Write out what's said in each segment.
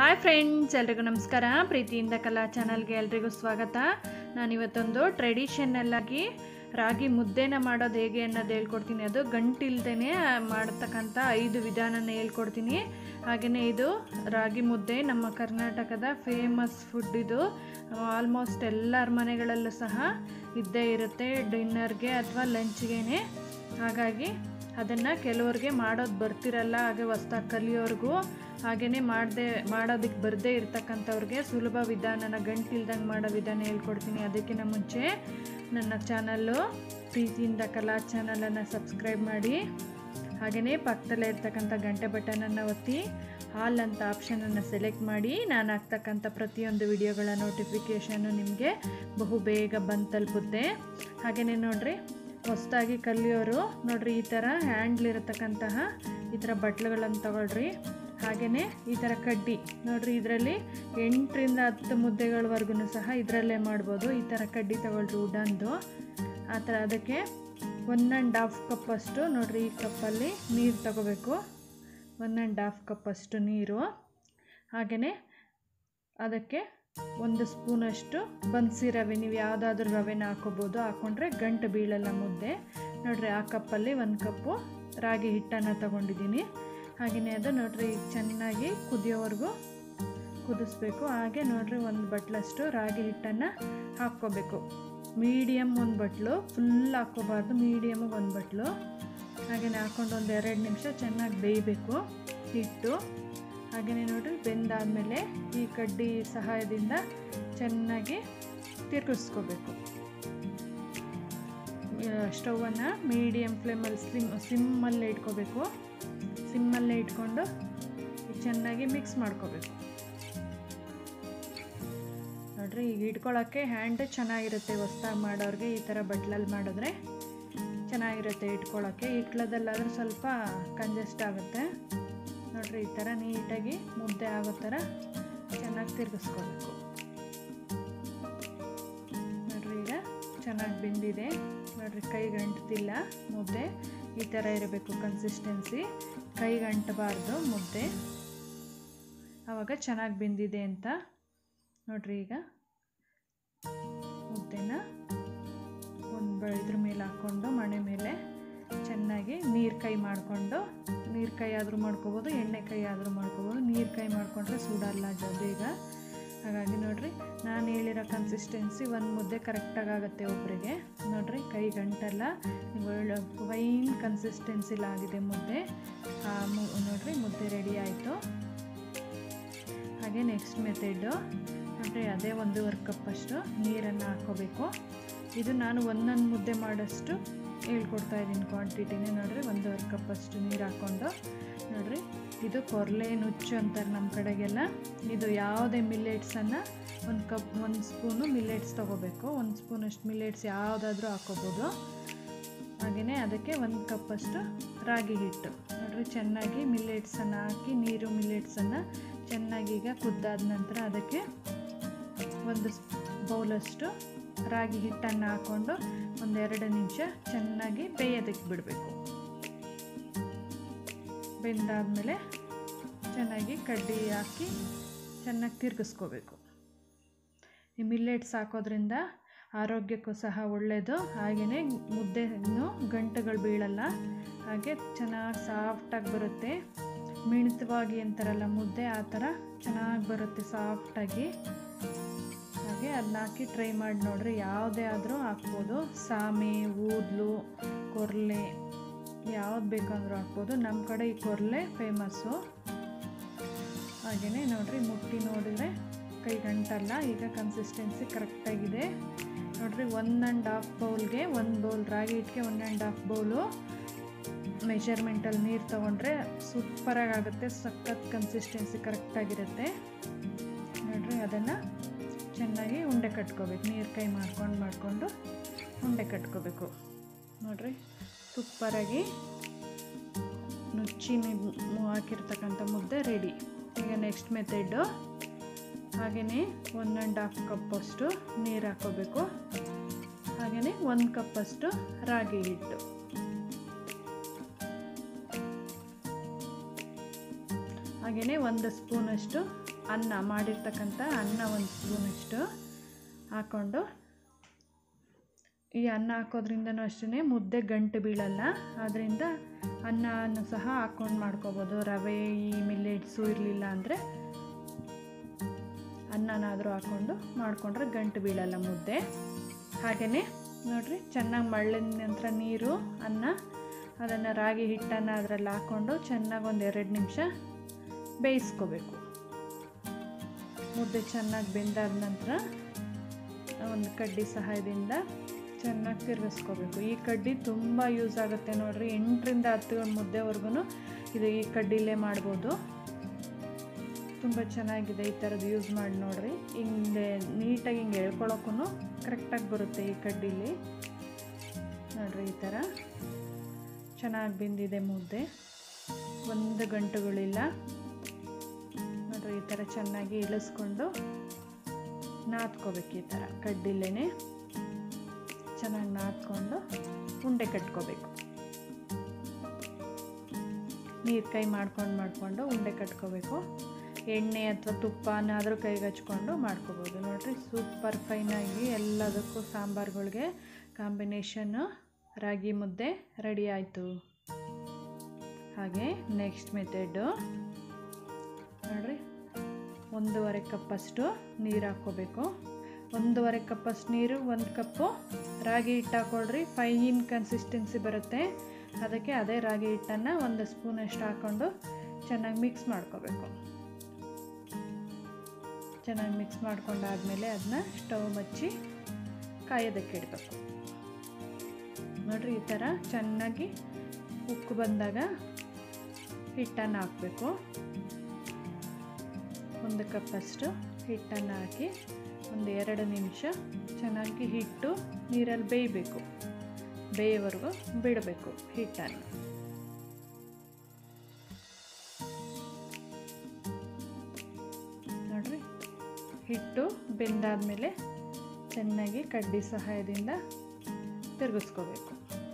hi friends ಎಲ್ರಿಗೂ ನಮಸ್ಕಾರ ಪ್ರೀತಿಯಿಂದ ಕಲಾ ಚಾನಲ್ಗೆ ಎಲ್ರಿಗೂ ಸ್ವಾಗತ ನಾನಿವತ್ತೊಂದು ಟ್ರೆಡಿಷನಲ್ ಆಗಿ ರಾಗಿ ಮುದ್ದೆನ ಮಾಡೋದು ಹೇಗೆ ಅನ್ನೋದು ಹೇಳ್ಕೊಡ್ತೀನಿ ಅದು ಗಂಟಿಲ್ದೇ ಮಾಡತಕ್ಕಂಥ ಐದು ವಿಧಾನನ ಹೇಳ್ಕೊಡ್ತೀನಿ ಹಾಗೆಯೇ ಇದು ರಾಗಿ ಮುದ್ದೆ ನಮ್ಮ ಕರ್ನಾಟಕದ ಫೇಮಸ್ ಫುಡ್ ಇದು ಆಲ್ಮೋಸ್ಟ್ ಎಲ್ಲರ ಮನೆಗಳಲ್ಲೂ ಸಹ ಇದ್ದೇ ಇರುತ್ತೆ ಡಿನ್ನರ್ಗೆ ಅಥವಾ ಲಂಚ್ಗೆ ಹಾಗಾಗಿ ಅದನ್ನು ಕೆಲವ್ರಿಗೆ ಮಾಡೋದು ಬರ್ತಿರಲ್ಲ ಹಾಗೆ ಹೊಸ್ದಾಗಿ ಕಲಿಯೋರ್ಗೂ ಹಾಗೆಯೇ ಮಾಡದೆ ಮಾಡೋದಕ್ಕೆ ಬರದೇ ಇರ್ತಕ್ಕಂಥವ್ರಿಗೆ ಸುಲಭ ವಿಧಾನನ ಗಂಟಿಲ್ದಂಗೆ ಮಾಡೋ ವಿಧಾನ ಹೇಳ್ಕೊಡ್ತೀನಿ ಅದಕ್ಕಿಂತ ಮುಂಚೆ ನನ್ನ ಚಾನಲ್ಲು ಪ್ರೀತಿಯಿಂದ ಕಲಾ ಚಾನಲನ್ನು ಸಬ್ಸ್ಕ್ರೈಬ್ ಮಾಡಿ ಹಾಗೆಯೇ ಪಕ್ಕದಲ್ಲೇ ಇರ್ತಕ್ಕಂಥ ಗಂಟೆ ಬಟನನ್ನು ಒತ್ತಿ ಹಾಲ್ ಅಂತ ಆಪ್ಷನನ್ನು ಸೆಲೆಕ್ಟ್ ಮಾಡಿ ನಾನು ಹಾಕ್ತಕ್ಕಂಥ ಪ್ರತಿಯೊಂದು ವಿಡಿಯೋಗಳ ನೋಟಿಫಿಕೇಷನ್ನು ನಿಮಗೆ ಬಹು ಬೇಗ ಬಂದು ತಲುಪುತ್ತೆ ಹಾಗೆಯೇ ನೋಡಿರಿ ಹೊಸದಾಗಿ ಕಲಿಯೋರು ನೋಡ್ರಿ ಈ ಥರ ಹ್ಯಾಂಡ್ಲಿರತಕ್ಕಂತಹ ಈ ಥರ ಬಟ್ಲುಗಳನ್ನು ತಗೊಳ್ರಿ ಹಾಗೆಯೇ ಈ ಥರ ಕಡ್ಡಿ ನೋಡ್ರಿ ಇದರಲ್ಲಿ ಎಂಟರಿಂದ ಹತ್ತು ಮುದ್ದೆಗಳವರೆಗೂ ಸಹ ಇದರಲ್ಲೇ ಮಾಡ್ಬೋದು ಈ ಥರ ಕಡ್ಡಿ ತಗೊಳ್ರಿ ಉಡಂದು ಆ ಥರ ಅದಕ್ಕೆ ಒನ್ ಆ್ಯಂಡ್ ಹಾಫ್ ಕಪ್ಪಷ್ಟು ನೋಡ್ರಿ ಈ ಕಪ್ಪಲ್ಲಿ ನೀರು ತಗೋಬೇಕು ಒನ್ ಆ್ಯಂಡ್ ಹಾಫ್ ಕಪ್ಪಷ್ಟು ನೀರು ಹಾಗೆಯೇ ಅದಕ್ಕೆ ಒಂದು ಸ್ಪೂನಷ್ಟು ಬನ್ಸಿ ರವೆ ನೀವು ಯಾವುದಾದ್ರೂ ರವೆನ ಹಾಕೋಬೋದು ಹಾಕ್ಕೊಂಡ್ರೆ ಗಂಟು ಬೀಳಲ್ಲ ಮುದ್ದೆ ನೋಡಿರಿ ಆ ಕಪ್ಪಲ್ಲಿ ಒಂದು ಕಪ್ಪು ರಾಗಿ ಹಿಟ್ಟನ್ನು ತಗೊಂಡಿದ್ದೀನಿ ಹಾಗೆಯೇ ಅದು ನೋಡಿರಿ ಚೆನ್ನಾಗಿ ಕುದಿಯೋವರೆಗೂ ಕುದಿಸ್ಬೇಕು ಹಾಗೆ ನೋಡಿರಿ ಒಂದು ಬಟ್ಲಷ್ಟು ರಾಗಿ ಹಿಟ್ಟನ್ನು ಹಾಕ್ಕೋಬೇಕು ಮೀಡಿಯಮ್ ಒಂದು ಬಟ್ಲು ಫುಲ್ ಹಾಕ್ಕೋಬಾರ್ದು ಮೀಡಿಯಮ್ಗೆ ಒಂದು ಬಟ್ಲು ಹಾಗೆಯೇ ಹಾಕ್ಕೊಂಡು ಒಂದು ಎರಡು ನಿಮಿಷ ಚೆನ್ನಾಗಿ ಬೇಯಬೇಕು ಹಿಟ್ಟು ಹಾಗೆಯೇ ನೋಡಿರಿ ಬೆಂದಾದಮೇಲೆ ಈ ಕಡ್ಡಿ ಸಹಾಯದಿಂದ ಚೆನ್ನಾಗಿ ತಿರುಗಿಸ್ಕೋಬೇಕು ಸ್ಟವನ್ನು ಮೀಡಿಯಮ್ ಫ್ಲೇಮಲ್ಲಿ ಸ್ಲಿಮ್ ಸಿಮ್ಮಲ್ಲೇ ಇಟ್ಕೋಬೇಕು ಸಿಮ್ಮಲ್ಲೇ ಇಟ್ಕೊಂಡು ಚೆನ್ನಾಗಿ ಮಿಕ್ಸ್ ಮಾಡ್ಕೋಬೇಕು ನೋಡ್ರಿ ಈಗ ಇಟ್ಕೊಳ್ಳೋಕ್ಕೆ ಹ್ಯಾಂಡ್ ಚೆನ್ನಾಗಿರುತ್ತೆ ಹೊಸ್ದಾಗಿ ಮಾಡೋರಿಗೆ ಈ ಥರ ಬಟ್ಲಲ್ಲಿ ಮಾಡಿದ್ರೆ ಚೆನ್ನಾಗಿರುತ್ತೆ ಇಟ್ಕೊಳ್ಳೋಕ್ಕೆ ಇಟ್ಲದಲ್ಲಾದ್ರೆ ಸ್ವಲ್ಪ ಕಂಜೆಸ್ಟ್ ಆಗುತ್ತೆ ನೋಡ್ರಿ ಈ ಥರ ನೀಟಾಗಿ ಮುದ್ದೆ ಆಗೋ ಥರ ಚೆನ್ನಾಗಿ ತಿರುಗಿಸ್ಕೋಬೇಕು ನೋಡ್ರಿ ಈಗ ಚೆನ್ನಾಗಿ ಬೆಂದಿದೆ ನೋಡ್ರಿ ಕೈಗೆ ಅಂಟ್ತಿಲ್ಲ ಮುದ್ದೆ ಈ ಥರ ಇರಬೇಕು ಕನ್ಸಿಸ್ಟೆನ್ಸಿ ಕೈಗೆ ಅಂಟಬಾರ್ದು ಮುದ್ದೆ ಆವಾಗ ಚೆನ್ನಾಗಿ ಬೆಂದಿದೆ ಅಂತ ನೋಡ್ರಿ ಈಗ ಮುದ್ದೆನ ಒಂದು ಇದ್ರ ಮೇಲೆ ಹಾಕ್ಕೊಂಡು ಮಣೆ ಮೇಲೆ ಚೆನ್ನಾಗಿ ನೀರು ಕೈ ಮಾಡಿಕೊಂಡು ನೀರು ಕೈ ಆದರೂ ಮಾಡ್ಕೋಬೋದು ಎಣ್ಣೆ ಕೈ ಆದರೂ ಮಾಡ್ಕೋಬೋದು ನೀರು ಕೈ ಮಾಡಿಕೊಂಡ್ರೆ ಸುಡಲ್ಲ ಜ ಬೇಗ ಹಾಗಾಗಿ ನೋಡಿರಿ ನಾನು ಹೇಳಿರೋ ಕನ್ಸಿಸ್ಟೆನ್ಸಿ ಒಂದು ಮುದ್ದೆ ಕರೆಕ್ಟಾಗಿ ಆಗುತ್ತೆ ಒಬ್ಬರಿಗೆ ನೋಡಿರಿ ಕೈ ಗಂಟಲ್ಲ ಒಳ್ಳೆ ವೈನ್ ಕನ್ಸಿಸ್ಟೆನ್ಸಿಲಾಗಿದೆ ಮುದ್ದೆ ನೋಡಿರಿ ಮುದ್ದೆ ರೆಡಿ ಆಯಿತು ಹಾಗೆ ನೆಕ್ಸ್ಟ್ ಮೆಥೆಡ್ಡು ನೋಡಿರಿ ಅದೇ ಒಂದೂವರೆ ಕಪ್ಪಷ್ಟು ನೀರನ್ನು ಹಾಕ್ಕೋಬೇಕು ಇದು ನಾನು ಒಂದೊಂದು ಮುದ್ದೆ ಮಾಡೋಷ್ಟು ಹೇಳ್ಕೊಡ್ತಾ ಇದ್ದೀನಿ ಕ್ವಾಂಟಿಟಿನೇ ನೋಡಿರಿ ಒಂದೂವರೆ ಕಪ್ಪಷ್ಟು ನೀರು ಹಾಕ್ಕೊಂಡು ನೋಡಿರಿ ಇದು ಕೊರ್ಲೆ ನುಚ್ಚು ಅಂತಾರೆ ನಮ್ಮ ಕಡೆಗೆಲ್ಲ ಇದು ಯಾವುದೇ ಮಿಲ್ಲೆಟ್ಸನ್ನು ಒಂದು ಕಪ್ ಒಂದು ಸ್ಪೂನು ಮಿಲ್ಲೆಟ್ಸ್ ತೊಗೋಬೇಕು ಒಂದು ಸ್ಪೂನಷ್ಟು ಮಿಲ್ಲೆಟ್ಸ್ ಯಾವುದಾದ್ರೂ ಹಾಕ್ಕೋಬೋದು ಹಾಗೆಯೇ ಅದಕ್ಕೆ ಒಂದು ಕಪ್ಪಷ್ಟು ರಾಗಿ ಹಿಟ್ಟು ನೋಡಿರಿ ಚೆನ್ನಾಗಿ ಮಿಲ್ಲೆಟ್ಸನ್ನು ಹಾಕಿ ನೀರು ಮಿಲ್ಲೆಟ್ಸನ್ನು ಚೆನ್ನಾಗಿ ಈಗ ಕುದ್ದಾದ ನಂತರ ಅದಕ್ಕೆ ಒಂದು ಬೌಲಷ್ಟು ರಾಗಿ ಹಿಟ್ಟನ್ನು ಹಾಕ್ಕೊಂಡು ಒಂದೆರಡು ನಿಮಿಷ ಚೆನ್ನಾಗಿ ಬೇಯೋದಕ್ಕೆ ಬಿಡಬೇಕು ಬೆಂದಾದಮೇಲೆ ಚೆನ್ನಾಗಿ ಕಡ್ಡಿ ಹಾಕಿ ಚೆನ್ನಾಗಿ ತಿರುಗಿಸ್ಕೋಬೇಕು ಈ ಮಿಲ್ಲೆಟ್ಸ್ ಹಾಕೋದ್ರಿಂದ ಆರೋಗ್ಯಕ್ಕೂ ಸಹ ಒಳ್ಳೆಯದು ಹಾಗೆಯೇ ಮುದ್ದೆನೂ ಗಂಟುಗಳು ಬೀಳಲ್ಲ ಹಾಗೆ ಚೆನ್ನಾಗಿ ಸಾಫ್ಟಾಗಿ ಬರುತ್ತೆ ಮಿಣಿತವಾಗಿ ಅಂತಾರಲ್ಲ ಮುದ್ದೆ ಆ ಥರ ಚೆನ್ನಾಗಿ ಬರುತ್ತೆ ಸಾಫ್ಟಾಗಿ ಹಾಗೆ ಅದನ್ನ ಹಾಕಿ ಟ್ರೈ ಮಾಡಿ ನೋಡ್ರಿ ಯಾವುದೇ ಆದರೂ ಹಾಕ್ಬೋದು ಸಾಮೆ ಊದ್ಲು ಕೊರ್ಲೆ ಯಾವ್ದು ಬೇಕಂದ್ರೂ ಹಾಕ್ಬೋದು ನಮ್ಮ ಕಡೆ ಈ ಕೊರ್ಲೆ ಫೇಮಸ್ಸು ಹಾಗೆಯೇ ನೋಡಿರಿ ಮುಟ್ಟಿ ನೋಡಿದರೆ ಕೈ ಗಂಟಲ್ಲ ಈಗ ಕನ್ಸಿಸ್ಟೆನ್ಸಿ ಕರೆಕ್ಟಾಗಿದೆ ನೋಡಿರಿ ಒನ್ ಆ್ಯಂಡ್ ಹಾಫ್ ಬೌಲ್ಗೆ ಒಂದು ಬೌಲ್ ರಾಗಿ ಹಿಟ್ಟಿಗೆ ಒನ್ ಆ್ಯಂಡ್ ಹಾಫ್ ಬೌಲು ಮೆಷರ್ಮೆಂಟಲ್ಲಿ ನೀರು ತೊಗೊಂಡ್ರೆ ಸೂಪರಾಗಿ ಆಗುತ್ತೆ ಸಖತ್ ಕನ್ಸಿಸ್ಟೆನ್ಸಿ ಕರೆಕ್ಟಾಗಿರುತ್ತೆ ನೋಡಿರಿ ಅದನ್ನು ಚೆನ್ನಾಗಿ ಉಂಡೆ ಕಟ್ಕೋಬೇಕು ನೀರು ಕೈ ಮಾಡ್ಕೊಂಡು ಮಾಡಿಕೊಂಡು ಉಂಡೆ ಕಟ್ಕೋಬೇಕು ನೋಡಿರಿ ಸೂಪರಾಗಿ ನುಚ್ಚಿ ಹಾಕಿರ್ತಕ್ಕಂಥ ಮುದ್ದೆ ರೆಡಿ ಈಗ ನೆಕ್ಸ್ಟ್ ಮೆಥೆಡ್ಡು ಹಾಗೆಯೇ ಒನ್ ಆ್ಯಂಡ್ ಹಾಫ್ ಕಪ್ಪಷ್ಟು ನೀರು ಹಾಕ್ಕೋಬೇಕು ಹಾಗೆಯೇ ಒಂದು ಕಪ್ಪಷ್ಟು ರಾಗಿ ಹಿಟ್ಟು ಹಾಗೆಯೇ ಒಂದು ಸ್ಪೂನಷ್ಟು ಅನ್ನ ಮಾಡಿರ್ತಕ್ಕಂಥ ಅನ್ನ ಒಂದು ಸ್ಪೂನಷ್ಟು ಹಾಕ್ಕೊಂಡು ಈ ಅನ್ನ ಹಾಕೋದ್ರಿಂದನೂ ಅಷ್ಟೇ ಮುದ್ದೆ ಗಂಟು ಬೀಳಲ್ಲ ಆದ್ದರಿಂದ ಅನ್ನನೂ ಸಹ ಹಾಕ್ಕೊಂಡು ಮಾಡ್ಕೋಬೋದು ರವೆ ಈ ಮಿಲ್ಲೆಟ್ಸು ಇರಲಿಲ್ಲ ಅಂದರೆ ಅನ್ನನಾದರೂ ಹಾಕ್ಕೊಂಡು ಮಾಡಿಕೊಂಡ್ರೆ ಗಂಟು ಬೀಳಲ್ಲ ಮುದ್ದೆ ಹಾಗೆಯೇ ನೋಡಿರಿ ಚೆನ್ನಾಗಿ ಮಳ್ಳಿದ ನಂತರ ನೀರು ಅನ್ನ ಅದನ್ನು ರಾಗಿ ಹಿಟ್ಟನ್ನು ಅದರಲ್ಲಿ ಹಾಕ್ಕೊಂಡು ಚೆನ್ನಾಗಿ ಒಂದು ಎರಡು ನಿಮಿಷ ಬೇಯಿಸ್ಕೋಬೇಕು ಮುದ್ದೆ ಚೆನ್ನಾಗಿ ಬೆಂದಾದ ನಂತರ ಒಂದು ಕಡ್ಡಿ ಸಹಾಯದಿಂದ ಚೆನ್ನಾಗಿ ತಿರುಗಿಸ್ಕೋಬೇಕು ಈ ಕಡ್ಡಿ ತುಂಬ ಯೂಸ್ ಆಗುತ್ತೆ ನೋಡಿರಿ ಎಂಟರಿಂದ ಹತ್ತು ಮುದ್ದೆವರೆಗೂ ಇದು ಈ ಕಡ್ಡಿಲೇ ಮಾಡ್ಬೋದು ತುಂಬ ಚೆನ್ನಾಗಿದೆ ಈ ಥರದ್ದು ಯೂಸ್ ಮಾಡಿ ನೋಡಿರಿ ಹಿಂಗೆ ನೀಟಾಗಿ ಹಿಂಗೆ ಎಳ್ಕೊಳಕ್ಕೂ ಕರೆಕ್ಟಾಗಿ ಬರುತ್ತೆ ಈ ಕಡ್ಡಿಲಿ ನೋಡಿರಿ ಈ ಥರ ಚೆನ್ನಾಗಿ ಬೆಂದಿದೆ ಮುದ್ದೆ ಒಂದು ಗಂಟುಗಳಿಲ್ಲ ನೋಡಿರಿ ಈ ಥರ ಚೆನ್ನಾಗಿ ಇಳಿಸ್ಕೊಂಡು ನಾದ್ಕೋಬೇಕು ಈ ಥರ ಕಡ್ಡಿಲೇ ಚೆನ್ನಾಗಿ ನಾದ್ಕೊಂಡು ಉಂಡೆ ಕಟ್ಕೋಬೇಕು ನೀರು ಕೈ ಮಾಡ್ಕೊಂಡು ಮಾಡಿಕೊಂಡು ಉಂಡೆ ಕಟ್ಕೋಬೇಕು ಎಣ್ಣೆ ಅಥವಾ ತುಪ್ಪನಾದರೂ ಕೈಗೆ ಹಚ್ಕೊಂಡು ಮಾಡ್ಕೋಬೋದು ನೋಡಿರಿ ಸೂಪರ್ ಫೈನಾಗಿ ಎಲ್ಲದಕ್ಕೂ ಸಾಂಬಾರುಗಳಿಗೆ ಕಾಂಬಿನೇಷನ್ನು ರಾಗಿ ಮುದ್ದೆ ರೆಡಿ ಆಯಿತು ಹಾಗೆ ನೆಕ್ಸ್ಟ್ ಮೆಥಡು ನೋಡಿರಿ ಒಂದೂವರೆ ಕಪ್ಪಷ್ಟು ನೀರು ಹಾಕ್ಕೋಬೇಕು ಒಂದೂವರೆ ಕಪ್ಪಷ್ಟು ನೀರು ಒಂದು ಕಪ್ಪು ರಾಗಿ ಹಿಟ್ಟು ಹಾಕ್ಕೊಳ್ರಿ ಫೈನ್ ಕನ್ಸಿಸ್ಟೆನ್ಸಿ ಬರುತ್ತೆ ಅದಕ್ಕೆ ಅದೇ ರಾಗಿ ಹಿಟ್ಟನ್ನು ಒಂದು ಸ್ಪೂನಷ್ಟು ಹಾಕ್ಕೊಂಡು ಚೆನ್ನಾಗಿ ಮಿಕ್ಸ್ ಮಾಡ್ಕೋಬೇಕು ಚೆನ್ನಾಗಿ ಮಿಕ್ಸ್ ಮಾಡ್ಕೊಂಡಾದಮೇಲೆ ಅದನ್ನ ಸ್ಟವ್ ಹಚ್ಚಿ ಕಾಯೋದಕ್ಕೆ ಇಡಬೇಕು ನೋಡಿರಿ ಈ ಥರ ಚೆನ್ನಾಗಿ ಉಕ್ಕು ಬಂದಾಗ ಹಿಟ್ಟನ್ನು ಹಾಕಬೇಕು ಒಂದು ಕಪ್ಪಷ್ಟು ಹಿಟ್ಟನ್ನು ಹಾಕಿ ಒಂದು ಎರಡು ನಿಮಿಷ ಚೆನ್ನಾಗಿ ಹಿಟ್ಟು ನೀರಲ್ಲಿ ಬೇಯಬೇಕು ಬೇಯೋವರೆಗೂ ಬಿಡಬೇಕು ಹಿಟ್ಟನ್ನು ನೋಡ್ರಿ ಹಿಟ್ಟು ಬೆಂದಾದಮೇಲೆ ಚೆನ್ನಾಗಿ ಕಡ್ಡಿ ಸಹಾಯದಿಂದ ತಿರುಗಿಸ್ಕೋಬೇಕು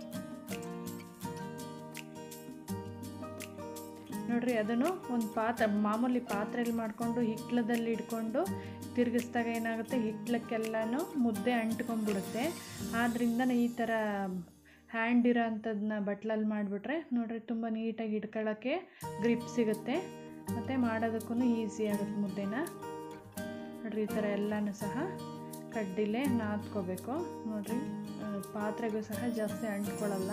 ನೋಡ್ರಿ ಅದನ್ನು ಒಂದು ಪಾತ್ರ ಮಾಮೂಲಿ ಪಾತ್ರೆಯಲ್ಲಿ ಮಾಡಿಕೊಂಡು ಹಿಟ್ಲದಲ್ಲಿ ಇಟ್ಕೊಂಡು ತಿರುಗಿಸ್ದಾಗ ಏನಾಗುತ್ತೆ ಹಿಟ್ಲಕ್ಕೆಲ್ಲನೂ ಮುದ್ದೆ ಅಂಟ್ಕೊಂಡ್ಬಿಡುತ್ತೆ ಆದ್ದರಿಂದ ಈ ಥರ ಹ್ಯಾಂಡ್ ಇರೋ ಅಂಥದ್ದನ್ನ ಬಟ್ಲಲ್ಲಿ ಮಾಡಿಬಿಟ್ರೆ ನೋಡ್ರಿ ತುಂಬ ನೀಟಾಗಿ ಇಟ್ಕೊಳ್ಳೋಕ್ಕೆ ಗ್ರಿಪ್ ಸಿಗುತ್ತೆ ಮತ್ತು ಮಾಡೋದಕ್ಕೂ ಈಸಿ ಆಗುತ್ತೆ ಮುದ್ದೆನ ನೋಡ್ರಿ ಈ ಥರ ಎಲ್ಲನೂ ಸಹ ಕಡ್ಡಿಲೇ ನಾದ್ಕೋಬೇಕು ನೋಡ್ರಿ ಪಾತ್ರೆಗೂ ಸಹ ಜಾಸ್ತಿ ಅಂಟ್ಕೊಳ್ಳಲ್ಲ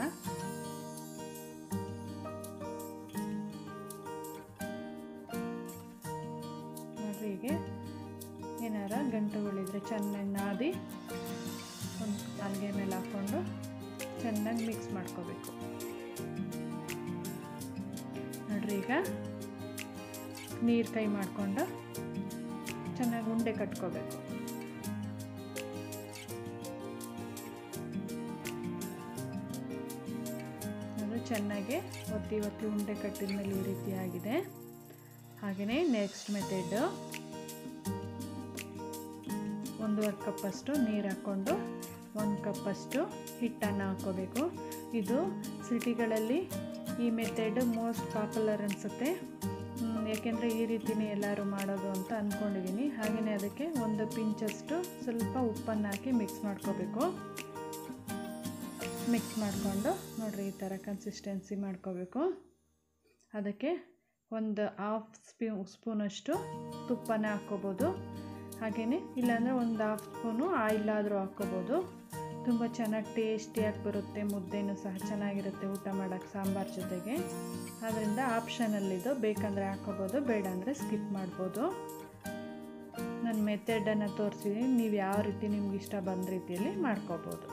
ನೋಡ್ರಿ ಹೀಗೆ ಏನಾರ ಗಂಟುಗಳಿದ್ರೆ ಚೆನ್ನಾಗಿ ನಾದಿ ಒಂದು ಹಲ್ಗೆ ಮೇಲೆ ಹಾಕ್ಕೊಂಡು ಚೆನ್ನಾಗಿ ಮಿಕ್ಸ್ ಮಾಡ್ಕೋಬೇಕು ನೋಡ್ರಿ ಈಗ ನೀರು ಕೈ ಮಾಡಿಕೊಂಡು ಚೆನ್ನಾಗಿ ಉಂಡೆ ಕಟ್ಕೋಬೇಕು ಅದು ಚೆನ್ನಾಗಿ ಒತ್ತಿ ಒತ್ತಿ ಉಂಡೆ ಕಟ್ಟಿದ ಮೇಲೆ ಈ ರೀತಿ ಆಗಿದೆ ಹಾಗೆಯೇ ನೆಕ್ಸ್ಟ್ ಮೆಥಡ್ ಒಂದೂವರೆ ಕಪ್ಪಷ್ಟು ನೀರು ಹಾಕ್ಕೊಂಡು ಒಂದು ಕಪ್ಪಷ್ಟು ಹಿಟ್ಟನ್ನು ಹಾಕ್ಕೋಬೇಕು ಇದು ಸಿಟಿಗಳಲ್ಲಿ ಈ ಮೆಥಡ್ ಮೋಸ್ಟ್ ಪಾಪ್ಯುಲರ್ ಅನಿಸುತ್ತೆ ಯಾಕೆಂದರೆ ಈ ರೀತಿನೇ ಎಲ್ಲರೂ ಮಾಡೋದು ಅಂತ ಅಂದ್ಕೊಂಡಿದ್ದೀನಿ ಹಾಗೆಯೇ ಅದಕ್ಕೆ ಒಂದು ಪಿಂಚಷ್ಟು ಸ್ವಲ್ಪ ಉಪ್ಪನ್ನು ಹಾಕಿ ಮಿಕ್ಸ್ ಮಾಡ್ಕೋಬೇಕು ಮಿಕ್ಸ್ ಮಾಡಿಕೊಂಡು ನೋಡಿರಿ ಈ ಥರ ಕನ್ಸಿಸ್ಟೆನ್ಸಿ ಮಾಡ್ಕೋಬೇಕು ಅದಕ್ಕೆ ಒಂದು ಹಾಫ್ ಸ್ಪೂ ಸ್ಪೂನಷ್ಟು ತುಪ್ಪನ ಹಾಕ್ಕೋಬೋದು ಹಾಗೆಯೇ ಇಲ್ಲಾಂದರೆ ಒಂದು ಹಾಫ್ ಸ್ಪೂನು ಆಯಿಲ್ ಆದರೂ ಹಾಕ್ಕೋಬೋದು ತುಂಬ ಚೆನ್ನಾಗಿ ಟೇಸ್ಟಿಯಾಗಿ ಬರುತ್ತೆ ಮುದ್ದೆನೂ ಸಹ ಚೆನ್ನಾಗಿರುತ್ತೆ ಊಟ ಮಾಡೋಕ್ಕೆ ಸಾಂಬಾರು ಜೊತೆಗೆ ಆದ್ದರಿಂದ ಆಪ್ಷನಲ್ಲಿದ್ದು ಬೇಕಂದರೆ ಹಾಕ್ಕೋಬೋದು ಬೇಡ ಅಂದರೆ ಸ್ಕಿಪ್ ಮಾಡ್ಬೋದು ನನ್ನ ಮೆಥಡನ್ನು ತೋರಿಸಿದ್ದೀನಿ ನೀವು ಯಾವ ರೀತಿ ನಿಮ್ಗೆ ಇಷ್ಟ ಬಂದ ರೀತಿಯಲ್ಲಿ ಮಾಡ್ಕೋಬೋದು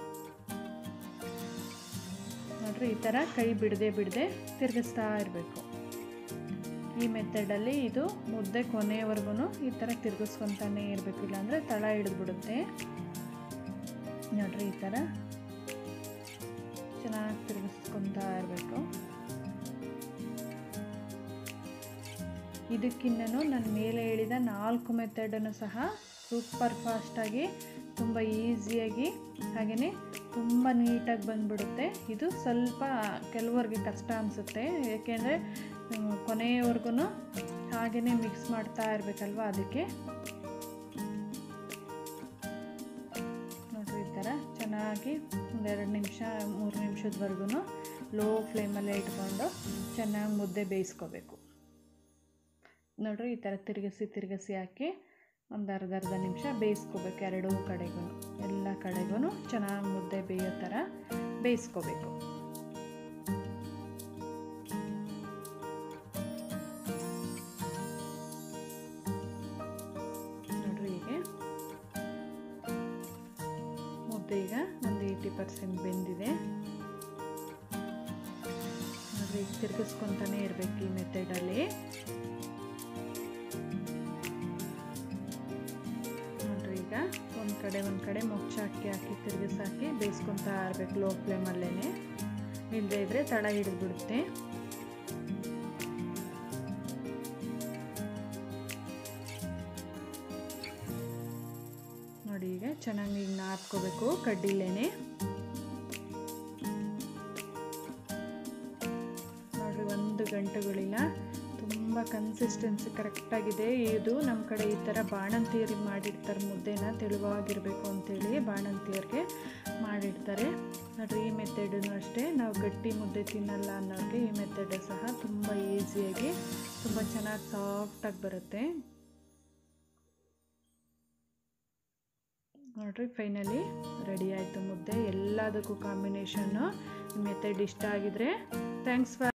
ನೋಡಿರಿ ಈ ಥರ ಕೈ ಬಿಡದೆ ಬಿಡದೆ ತಿರುಗಿಸ್ತಾ ಇರಬೇಕು ಈ ಮೆಥಡಲ್ಲಿ ಇದು ಮುದ್ದೆ ಕೊನೆಯವರೆಗೂ ಈ ಥರ ತಿರುಗಿಸ್ಕೊತಾನೆ ಇರಬೇಕು ಇಲ್ಲಾಂದರೆ ತಳ ಹಿಡಿದ್ಬಿಡುತ್ತೆ ನೋಡ್ರಿ ಈ ಥರ ಚೆನ್ನಾಗಿ ತಿರುಗಿಸ್ಕೊತಾ ಇರಬೇಕು ಇದಕ್ಕಿನ್ನೂ ನಾನು ಮೇಲೆ ಹೇಳಿದ ನಾಲ್ಕು ಮೆಥಡನ್ನು ಸಹ ಸೂಪರ್ ಫಾಸ್ಟಾಗಿ ತುಂಬ ಈಸಿಯಾಗಿ ಹಾಗೆಯೇ ತುಂಬ ನೀಟಾಗಿ ಬಂದುಬಿಡುತ್ತೆ ಇದು ಸ್ವಲ್ಪ ಕೆಲವರಿಗೆ ಕಷ್ಟ ಅನಿಸುತ್ತೆ ಏಕೆಂದರೆ ಕೊನೆಯವರೆಗೂ ಹಾಗೆಯೇ ಮಿಕ್ಸ್ ಮಾಡ್ತಾ ಇರಬೇಕಲ್ವ ಅದಕ್ಕೆ ನೋಡ್ರಿ ಈ ಥರ ಚೆನ್ನಾಗಿ ಒಂದೆರಡು ನಿಮಿಷ ಮೂರು ನಿಮಿಷದವರೆಗೂ ಲೋ ಫ್ಲೇಮಲ್ಲೇ ಇಟ್ಕೊಂಡು ಚೆನ್ನಾಗಿ ಮುದ್ದೆ ಬೇಯಿಸ್ಕೋಬೇಕು ನೋಡ್ರಿ ಈ ಥರ ತಿರುಗಿಸಿ ತಿರುಗಿಸಿ ಹಾಕಿ ಒಂದು ಅರ್ಧ ಅರ್ಧ ನಿಮಿಷ ಬೇಯಿಸ್ಕೋಬೇಕು ಎರಡೂ ಕಡೆಗೂ ಎಲ್ಲ ಕಡೆಗೂ ಚೆನ್ನಾಗಿ ಮುದ್ದೆ ಬೇಯೋ ಥರ ಬೇಯಿಸ್ಕೋಬೇಕು ನೋಡ್ರಿ ಹೀಗೆ ಮುದ್ದೆ ಈಗ ಒಂದು ಏಯ್ಟಿ ಪರ್ಸೆಂಟ್ ಬೆಂದಿದೆ ನೋಡ್ರಿ ಈಗ ತಿರ್ಗಿಸ್ಕೊತಾನೆ ಇರಬೇಕು ಈ ಮೆಥಡಲ್ಲಿ ನೋಡ್ರಿ ಈಗ ಒಂದು ಕಡೆ ಒಂದು ಕಡೆ ಮುಚ್ಚಾಕಿ ಹಾಕಿ ತಿರುಗಿಸಾಕಿ ಬೇಯಿಸ್ಕೊತಾ ಇರಬೇಕು ಲೋ ಫ್ಲೇಮಲ್ಲೇ ಇಲ್ಲದೆ ಇದ್ರೆ ತಳ ಹಿಡಿದ್ಬಿಡುತ್ತೆ ನೋಡಿ ಈಗ ಚೆನ್ನಾಗಿ ಈಗ ನಾದ್ಕೋಬೇಕು ಕಡ್ಡಿಲೇನೆ ನೋಡ್ರಿ ಒಂದು ಗಂಟೆಗಳಿಲ್ಲ ತುಂಬ ಕನ್ಸಿಸ್ಟೆನ್ಸಿ ಕರೆಕ್ಟಾಗಿದೆ ಇದು ನಮ್ಮ ಕಡೆ ಈ ಥರ ಬಾಣಂತಿಯರಿಗೆ ಮಾಡಿರ್ತಾರೆ ಮುದ್ದೆನ ತೆಳುವಾಗಿರಬೇಕು ಅಂತೇಳಿ ಬಾಣಂತಿಯರಿಗೆ ಮಾಡಿರ್ತಾರೆ ನೋಡ್ರಿ ಈ ಮೆಥಡೂ ಅಷ್ಟೇ ನಾವು ಗಟ್ಟಿ ಮುದ್ದೆ ತಿನ್ನಲ್ಲ ಅನ್ನೋರಿಗೆ ಈ ಮೆಥಡ್ ಸಹ ತುಂಬ ಈಸಿಯಾಗಿ ತುಂಬ ಚೆನ್ನಾಗಿ ಸಾಫ್ಟಾಗಿ ಬರುತ್ತೆ ನೋಡ್ರಿ ಫೈನಲಿ ರೆಡಿ ಆಯಿತು ಮುದ್ದೆ ಎಲ್ಲದಕ್ಕೂ ಕಾಂಬಿನೇಷನ್ನು ಮೆಥಡ್ ಇಷ್ಟ ಆಗಿದ್ರೆ ಥ್ಯಾಂಕ್ಸ್ ಫಾರ್